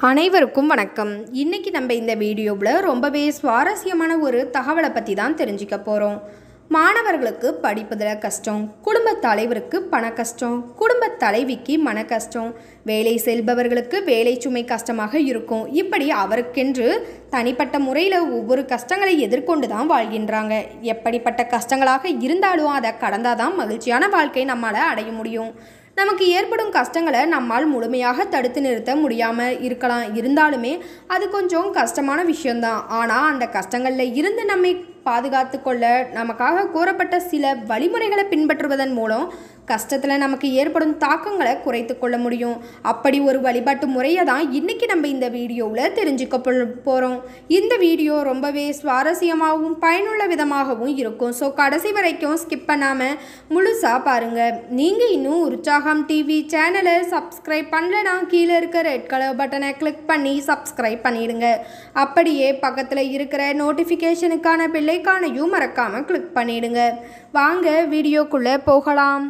அனைவருக்கும் வணக்கம் இன்னைக்கு நம்ம இந்த வீடியோவில் ரொம்பவே சுவாரஸ்யமான ஒரு தகவலை பற்றி தான் தெரிஞ்சுக்க போகிறோம் மாணவர்களுக்கு படிப்பதில் கஷ்டம் குடும்ப தலைவருக்கு பண கஷ்டம் குடும்ப தலைவிக்கு மன கஷ்டம் வேலை செல்பவர்களுக்கு வேலை சுமை கஷ்டமாக இருக்கும் இப்படி அவருக்கென்று தனிப்பட்ட முறையில் ஒவ்வொரு கஷ்டங்களை எதிர்கொண்டு தான் வாழ்கின்றாங்க எப்படிப்பட்ட கஷ்டங்களாக இருந்தாலும் அதை கடந்தாதான் மகிழ்ச்சியான வாழ்க்கை நம்மால் அடைய முடியும் நமக்கு ஏற்படும் கஷ்டங்களை நம்மால் முழுமையாக தடுத்து நிறுத்த முடியாமல் இருக்கலாம் இருந்தாலுமே அது கொஞ்சம் கஷ்டமான விஷயம்தான் ஆனால் அந்த கஷ்டங்களில் இருந்து நம்மை பாதுகாத்து கொள்ள நமக்காக கூறப்பட்ட சில வழிமுறைகளை பின்பற்றுவதன் மூலம் கஷ்டத்தில் நமக்கு ஏற்படும் தாக்கங்களை குறைத்து கொள்ள முடியும் அப்படி ஒரு வழிபாட்டு முறையை தான் இன்றைக்கி நம்ம இந்த வீடியோவில் தெரிஞ்சுக்க போகிறோம் இந்த வீடியோ ரொம்பவே சுவாரஸ்யமாகவும் பயனுள்ள விதமாகவும் இருக்கும் ஸோ கடைசி வரைக்கும் ஸ்கிப் பண்ணாமல் முழுசாக பாருங்கள் நீங்கள் இன்னும் உற்சாகம் டிவி சேனலை சப்ஸ்கிரைப் பண்ணலனா கீழே இருக்க ரெட் கலர் பட்டனை கிளிக் பண்ணி சப்ஸ்கிரைப் பண்ணிடுங்க அப்படியே பக்கத்தில் இருக்கிற நோட்டிஃபிகேஷனுக்கான பிள்ளைக்கானையும் மறக்காமல் கிளிக் பண்ணிடுங்க வாங்க வீடியோக்குள்ளே போகலாம்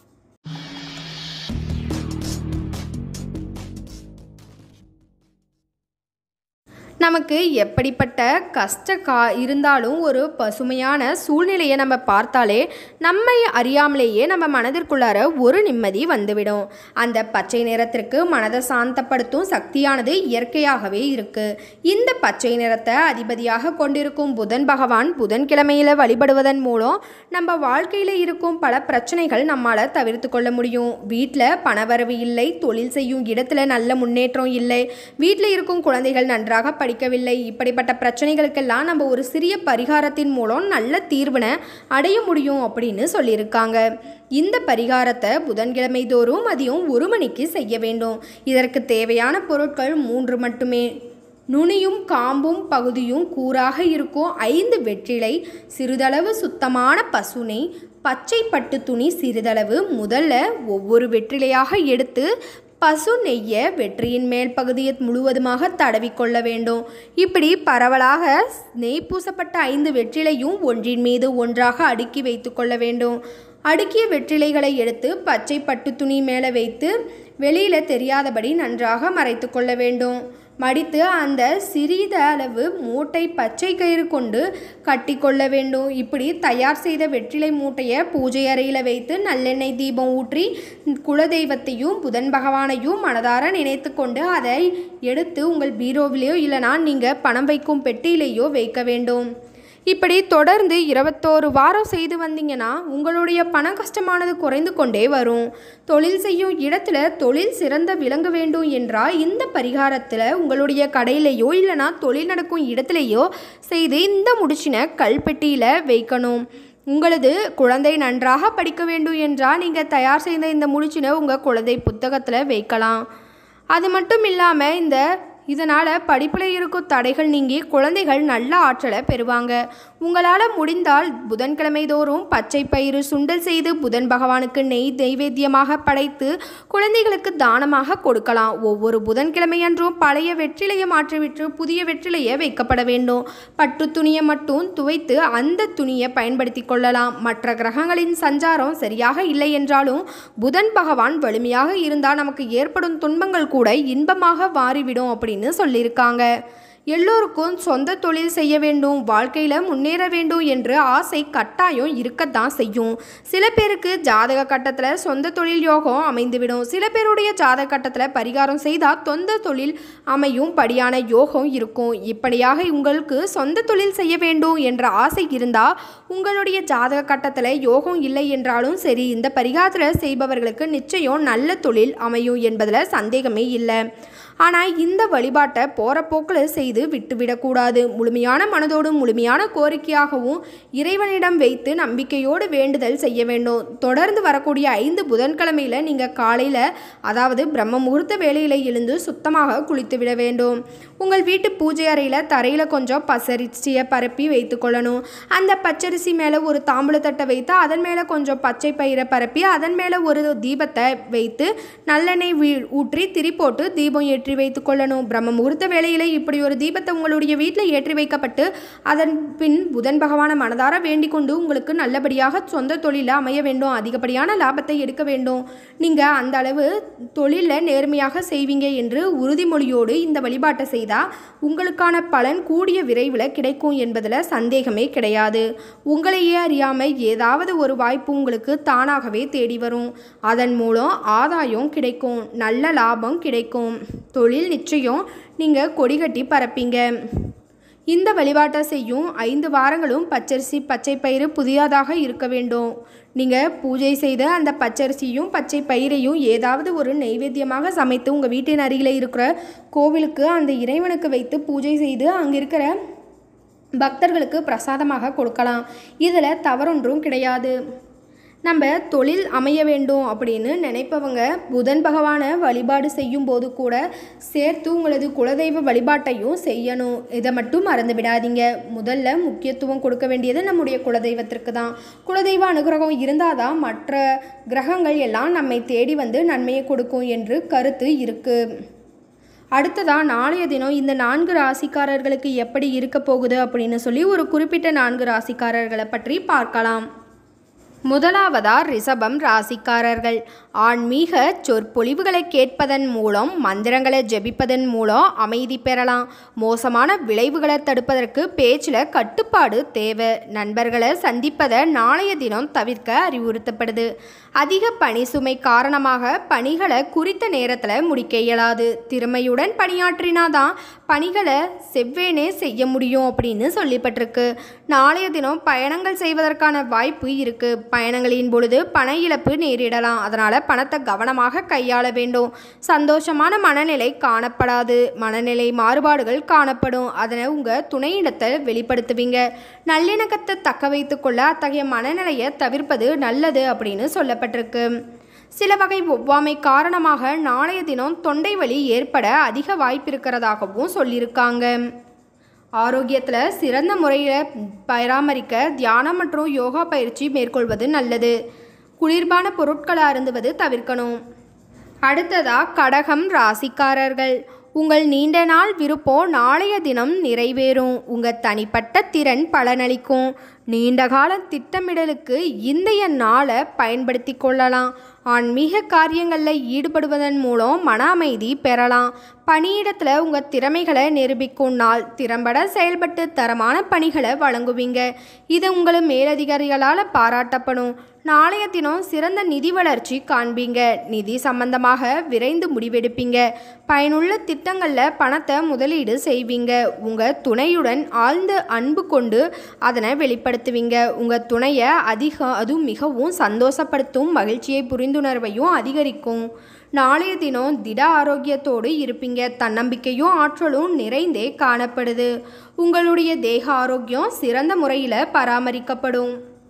நமக்கு எப்படிப்பட்ட கஷ்ட கா இருந்தாலும் ஒரு பசுமையான சூழ்நிலையை நம்ம பார்த்தாலே நம்மை அறியாமலேயே நம்ம மனதிற்குள்ளார ஒரு நிம்மதி வந்துவிடும் அந்த பச்சை நிறத்திற்கு மனதை சாந்தப்படுத்தும் சக்தியானது இயற்கையாகவே இருக்கு இந்த பச்சை நிறத்தை அதிபதியாக கொண்டிருக்கும் புதன் பகவான் புதன்கிழமையில் வழிபடுவதன் மூலம் நம்ம வாழ்க்கையில் இருக்கும் பல பிரச்சனைகள் நம்மால் தவிர்த்து கொள்ள முடியும் வீட்டில் பணவரவு இல்லை தொழில் செய்யும் இடத்துல நல்ல முன்னேற்றம் இல்லை வீட்டில் இருக்கும் குழந்தைகள் நன்றாக படிக்கவில்லை இப்படிப்பட்ட பிரச்சனைகளுக்கெல்லாம் நம்ம ஒரு சிறிய பரிகாரத்தின் மூலம் நல்ல தீர்வினை அடைய முடியும் அப்படின்னு சொல்லியிருக்காங்க இந்த பரிகாரத்தை புதன்கிழமை தோறும் மதியம் ஒரு மணிக்கு செய்ய வேண்டும் இதற்கு தேவையான பொருட்கள் மூன்று மட்டுமே நுனியும் காம்பும் பகுதியும் கூறாக இருக்கும் ஐந்து வெற்றிலை சிறிதளவு சுத்தமான பசுனை பச்சை பட்டு துணி சிறிதளவு முதல்ல ஒவ்வொரு வெற்றிலையாக எடுத்து பசு நெய்யை வெற்றியின் மேல் பகுதியை முழுவதுமாக தடவிக்கொள்ள வேண்டும் இப்படி பரவலாக நெய் பூசப்பட்ட ஐந்து வெற்றிலையும் ஒன்றின் மீது ஒன்றாக அடுக்கி வைத்து கொள்ள வேண்டும் அடுக்கிய வெற்றிலைகளை எடுத்து பச்சை பட்டு துணி மேலே வைத்து வெளியில் தெரியாதபடி நன்றாக மறைத்து கொள்ள வேண்டும் மடித்து அந்த சிறித அளவு மூட்டை பச்சை கயிறு கொண்டு கட்டி கொள்ள வேண்டும் இப்படி தயார் செய்த வெற்றிலை மூட்டையை பூஜை அறையில் வைத்து நல்லெண்ணெய் தீபம் ஊற்றி குலதெய்வத்தையும் புதன் பகவானையும் மனதார நினைத்து கொண்டு அதை எடுத்து உங்கள் பீரோவிலேயோ இல்லைனா நீங்கள் பணம் வைக்கும் பெட்டியிலேயோ வைக்க வேண்டும் இப்படி தொடர்ந்து இருபத்தோரு வாரம் செய்து வந்தீங்கன்னா உங்களுடைய பண கஷ்டமானது குறைந்து கொண்டே வரும் தொழில் செய்யும் இடத்துல தொழில் சிறந்த விளங்க வேண்டும் என்றால் இந்த பரிகாரத்தில் உங்களுடைய கடையிலையோ இல்லைனா தொழில் நடக்கும் இடத்துலையோ செய்து இந்த முடிச்சினை கல்பெட்டியில் வைக்கணும் உங்களது குழந்தை நன்றாக படிக்க வேண்டும் என்றால் நீங்கள் தயார் செய்த இந்த முடிச்சினை உங்கள் குழந்தை புத்தகத்தில் வைக்கலாம் அது மட்டும் இல்லாமல் இந்த இதனால் படிப்பில் இருக்கும் தடைகள் நீங்கி குழந்தைகள் நல்ல ஆற்றலை பெறுவாங்க உங்களால் முடிந்தால் புதன்கிழமை தோறும் பச்சை பயிறு சுண்டல் செய்து புதன் பகவானுக்கு நெய் நெய்வேத்தியமாக படைத்து குழந்தைகளுக்கு தானமாக கொடுக்கலாம் ஒவ்வொரு புதன்கிழமையன்றும் பழைய வெற்றிலையை மாற்றிவிட்டு புதிய வெற்றிலையை வைக்கப்பட வேண்டும் பட்டு துணியை மட்டும் துவைத்து அந்த துணியை பயன்படுத்தி கொள்ளலாம் மற்ற கிரகங்களின் சஞ்சாரம் சரியாக இல்லை என்றாலும் புதன் பகவான் வலிமையாக இருந்தால் நமக்கு ஏற்படும் துன்பங்கள் கூட இன்பமாக மாறிவிடும் அப்படின்னு அப்படின்னு சொல்லியிருக்காங்க எல்லோருக்கும் சொந்த தொழில் செய்ய வேண்டும் வாழ்க்கையில் முன்னேற வேண்டும் என்று ஆசை கட்டாயம் இருக்கத்தான் செய்யும் சில பேருக்கு ஜாதக கட்டத்தில் சொந்த தொழில் யோகம் அமைந்துவிடும் சில பேருடைய ஜாதக கட்டத்தில் பரிகாரம் செய்தால் சொந்த தொழில் அமையும் படியான யோகம் இருக்கும் இப்படியாக உங்களுக்கு சொந்த தொழில் செய்ய வேண்டும் என்ற ஆசை இருந்தால் உங்களுடைய ஜாதக கட்டத்தில் யோகம் இல்லை என்றாலும் சரி இந்த பரிகாரத்தில் செய்பவர்களுக்கு நிச்சயம் நல்ல தொழில் அமையும் என்பதில் சந்தேகமே இல்லை ஆனால் இந்த வழிபாட்டை போகிற போக்கில் செய்து விட்டுவிடக்கூடாது முழுமையான மனதோடும் முழுமையான கோரிக்கையாகவும் இறைவனிடம் வைத்து நம்பிக்கையோடு வேண்டுதல் செய்ய வேண்டும் தொடர்ந்து வரக்கூடிய ஐந்து புதன்கிழமையில் நீங்கள் காலையில் அதாவது பிரம்ம முகூர்த்த வேலையில் எழுந்து சுத்தமாக குளித்து விட வேண்டும் உங்கள் வீட்டு பூஜை அறையில் தரையில் கொஞ்சம் பச்சரிசியை பரப்பி வைத்து கொள்ளணும் அந்த பச்சரிசி மேலே ஒரு தாம்பூலத்தட்டை வைத்து அதன் மேலே கொஞ்சம் பச்சை பயிரை பரப்பி அதன் மேலே ஒரு தீபத்தை வைத்து நல்லெண்ணெய் ஊற்றி திரி போட்டு தீபம் ஏற்றி வைத்து கொள்ளணும் பிரம்ம முகூர்த்த வேலையில் இப்படி ஒரு தீபத்தை உங்களுடைய வீட்டில் ஏற்றி வைக்கப்பட்டு அதன் பின் புதன் பகவானை மனதார வேண்டிக் கொண்டு உங்களுக்கு நல்லபடியாக சொந்த தொழிலில் அமைய வேண்டும் அதிகப்படியான லாபத்தை எடுக்க வேண்டும் நீங்கள் அந்த அளவு தொழிலில் நேர்மையாக செய்வீங்க என்று உறுதிமொழியோடு இந்த வழிபாட்டை செய்தால் உங்களுக்கான பலன் கூடிய விரைவில் கிடைக்கும் என்பதில் சந்தேகமே கிடையாது உங்களையே அறியாமல் ஏதாவது ஒரு வாய்ப்பு உங்களுக்கு தானாகவே தேடி வரும் அதன் மூலம் ஆதாயம் கிடைக்கும் நல்ல லாபம் கிடைக்கும் தொழில் நிச்சயம் நீங்கள் கொடிகட்டி பரப்பீங்க இந்த வழிபாட்டை செய்யும் ஐந்து வாரங்களும் பச்சரிசி பச்சை பயிறு புதியதாக இருக்க வேண்டும் நீங்கள் பூஜை செய்த அந்த பச்சரிசியும் பச்சை பயிரையும் ஏதாவது ஒரு நைவேத்தியமாக சமைத்து உங்கள் வீட்டின் அருகில் இருக்கிற கோவிலுக்கு அந்த இறைவனுக்கு வைத்து பூஜை செய்து அங்கே இருக்கிற பக்தர்களுக்கு பிரசாதமாக கொடுக்கலாம் இதில் தவறொன்றும் கிடையாது நம்ம தொழில் அமைய வேண்டும் அப்படின்னு நினைப்பவங்க புதன் பகவானை வழிபாடு செய்யும் போது கூட சேர்த்து உங்களது குலதெய்வ வழிபாட்டையும் செய்யணும் இதை மட்டும் மறந்து விடாதீங்க முதல்ல முக்கியத்துவம் கொடுக்க வேண்டியது நம்முடைய குலதெய்வத்திற்கு தான் குலதெய்வ அனுகிரகம் இருந்தால் தான் மற்ற கிரகங்கள் எல்லாம் நம்மை தேடி வந்து நன்மையை கொடுக்கும் என்று கருத்து இருக்குது அடுத்ததா நாளைய தினம் இந்த நான்கு ராசிக்காரர்களுக்கு எப்படி இருக்க போகுது அப்படின்னு சொல்லி ஒரு குறிப்பிட்ட நான்கு ராசிக்காரர்களை பற்றி பார்க்கலாம் முதலாவதா ரிஷபம் ராசிக்காரர்கள் ஆன்மீக சொற்பொழிவுகளை கேட்பதன் மூலம் மந்திரங்களை ஜெபிப்பதன் மூலம் அமைதி பெறலாம் மோசமான விளைவுகளை தடுப்பதற்கு பேச்சில் கட்டுப்பாடு தேவை நண்பர்களை சந்திப்பதை நாளைய தினம் தவிர்க்க அறிவுறுத்தப்படுது அதிக பணி சுமை காரணமாக பணிகளை குறித்த நேரத்தில் முடிக்க இயலாது திறமையுடன் பணியாற்றினாதான் பணிகளை செவ்வேனே செய்ய முடியும் அப்படின்னு சொல்லப்பட்டிருக்கு நாளைய தினம் பயணங்கள் செய்வதற்கான வாய்ப்பு இருக்கு பயணங்களின் பொழுது பண இழப்பு நேரிடலாம் அதனால் பணத்தை கவனமாக கையாள வேண்டும் சந்தோஷமான மனநிலை காணப்படாது மனநிலை மாறுபாடுகள் காணப்படும் அதனை உங்கள் துணையிடத்தை வெளிப்படுத்துவீங்க நல்லிணக்கத்தை தக்க வைத்துக்கொள்ள அத்தகைய மனநிலையை தவிர்ப்பது நல்லது அப்படின்னு சொல்லப்பட்டிருக்கு சில வகை ஒவ்வாமை காரணமாக நாளைய தினம் தொண்டை வலி ஏற்பட அதிக வாய்ப்பு இருக்கிறதாகவும் சொல்லியிருக்காங்க ஆரோக்கியத்தில் சிறந்த முறையில் பராமரிக்க தியானம் மற்றும் யோகா பயிற்சி மேற்கொள்வது நல்லது குளிர்பான பொருட்களை அருந்துவது தவிர்க்கணும் அடுத்ததா கடகம் ராசிக்காரர்கள் உங்கள் நீண்ட நாள் விருப்பம் நாளைய தினம் நிறைவேறும் உங்கள் தனிப்பட்ட திறன் பலனளிக்கும் நீண்டகால திட்டமிடலுக்கு இன்றைய நாளை பயன்படுத்தி கொள்ளலாம் ஆன்மீக காரியங்களில் ஈடுபடுவதன் மூலம் மன அமைதி பெறலாம் பணியிடத்தில் உங்கள் திறமைகளை நிரூபிக்கும் நாள் திறம்பட செயல்பட்டு தரமான பணிகளை வழங்குவீங்க இது உங்கள் மேலதிகாரிகளால் பாராட்டப்படும் நாளைய தினம் சிறந்த நிதி வளர்ச்சி காண்பீங்க நிதி சம்பந்தமாக விரைந்து முடிவெடுப்பீங்க பயனுள்ள திட்டங்களில் பணத்தை முதலீடு செய்வீங்க உங்கள் துணையுடன் ஆழ்ந்த அன்பு கொண்டு அதனை வெளிப்படுத்துவீங்க உங்கள் துணையை அதிக அதுவும் மிகவும் சந்தோஷப்படுத்தும் மகிழ்ச்சியை புரிந்துணர்வையும் அதிகரிக்கும் நாளைய தினம் திட ஆரோக்கியத்தோடு இருப்பீங்க தன்னம்பிக்கையும் ஆற்றலும் நிறைந்தே காணப்படுது உங்களுடைய தேக ஆரோக்கியம் சிறந்த முறையில் பராமரிக்கப்படும்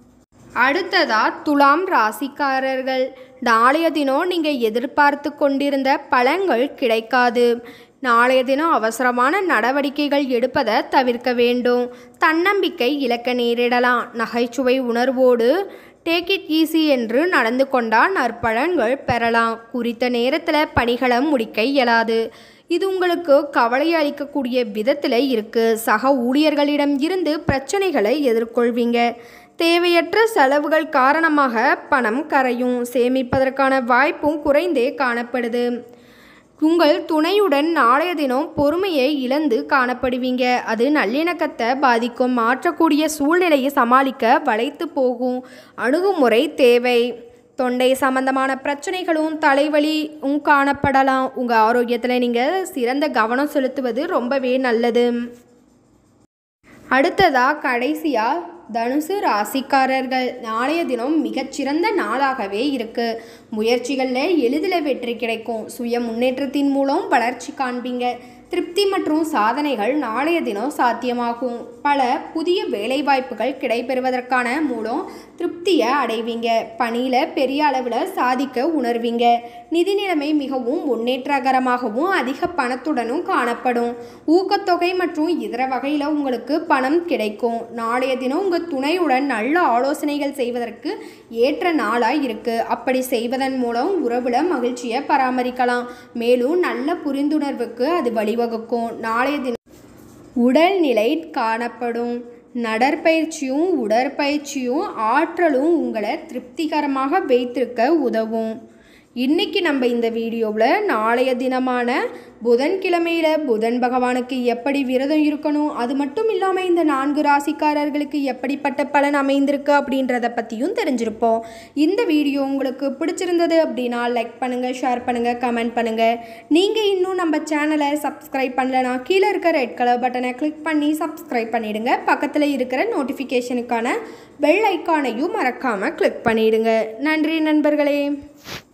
அடுத்ததா துலாம் ராசிக்காரர்கள் நாளைய தினம் நீங்கள் எதிர்பார்த்து கொண்டிருந்த பலன்கள் கிடைக்காது நாளைய தினம் அவசரமான நடவடிக்கைகள் எடுப்பதை தவிர்க்க வேண்டும் தன்னம்பிக்கை இழக்க நேரிடலாம் நகைச்சுவை உணர்வோடு டேக் இட் ஈஸி என்று நடந்து கொண்டால் நற்பலன்கள் பெறலாம் குறித்த நேரத்தில் பணிகளை முடிக்க இயலாது இது உங்களுக்கு கவலை அளிக்கக்கூடிய விதத்தில் இருக்குது சக ஊழியர்களிடம் இருந்து பிரச்சனைகளை எதிர்கொள்வீங்க தேவையற்ற செலவுகள் காரணமாக பணம் கரையும் சேமிப்பதற்கான வாய்ப்பும் குறைந்தே காணப்படுது உங்கள் துணையுடன் நாளைய தினம் பொறுமையை இழந்து காணப்படுவீங்க அது நல்லிணக்கத்தை பாதிக்கும் மாற்றக்கூடிய சூழ்நிலையை சமாளிக்க வளைத்து போகும் அணுகுமுறை தேவை தொண்டை சம்பந்தமான பிரச்சனைகளும் தலைவலியும் காணப்படலாம் உங்கள் ஆரோக்கியத்தில் நீங்கள் சிறந்த கவனம் செலுத்துவது ரொம்பவே நல்லது அடுத்ததா கடைசியா தனுசு ராசிக்காரர்கள் நாளைய தினம் மிகச்சிறந்த நாளாகவே இருக்கு முயற்சிகளில் எளிதில் வெற்றி கிடைக்கும் சுய முன்னேற்றத்தின் மூலம் வளர்ச்சி காண்பீங்க திருப்தி மற்றும் சாதனைகள் நாளைய தினம் சாத்தியமாகும் பல புதிய வேலைவாய்ப்புகள் கிடைப்பெறுவதற்கான மூலம் திருப்தியை அடைவீங்க பணியில் பெரிய அளவில் சாதிக்க உணர்வீங்க நிதி நிலைமை மிகவும் முன்னேற்றகரமாகவும் அதிக பணத்துடனும் காணப்படும் ஊக்கத்தொகை மற்றும் இதர வகையில் உங்களுக்கு பணம் கிடைக்கும் நாளைய தினம் உங்கள் துணையுடன் நல்ல ஆலோசனைகள் செய்வதற்கு ஏற்ற நாளாக இருக்குது அப்படி செய்வதன் மூலம் உறவுல மகிழ்ச்சியை பராமரிக்கலாம் மேலும் நல்ல புரிந்துணர்வுக்கு அது வழிவகுக்கும் நாளைய தினம் உடல்நிலை காணப்படும் நடற்பயிற்சியும் உடற்பயிற்சியும் ஆற்றலும் உங்களை திருப்திகரமாக வைத்திருக்க உதவும் இன்னைக்கு நம்ம இந்த வீடியோவில் நாளைய தினமான புதன்கிழமையில் புதன் பகவானுக்கு எப்படி விரதம் இருக்கணும் அது மட்டும் இல்லாமல் இந்த நான்கு ராசிக்காரர்களுக்கு எப்படிப்பட்ட பலன் அமைந்திருக்கு அப்படின்றத பற்றியும் தெரிஞ்சிருப்போம் இந்த வீடியோ உங்களுக்கு பிடிச்சிருந்தது அப்படின்னா லைக் பண்ணுங்கள் ஷேர் பண்ணுங்கள் கமெண்ட் பண்ணுங்கள் நீங்கள் இன்னும் நம்ம சேனலை சப்ஸ்கிரைப் பண்ணலனா கீழே இருக்க ரெட் கலர் பட்டனை கிளிக் பண்ணி சப்ஸ்கிரைப் பண்ணிடுங்க பக்கத்தில் இருக்கிற நோட்டிஃபிகேஷனுக்கான பெல் ஐக்கானையும் மறக்காமல் கிளிக் பண்ணிடுங்க நன்றி நண்பர்களே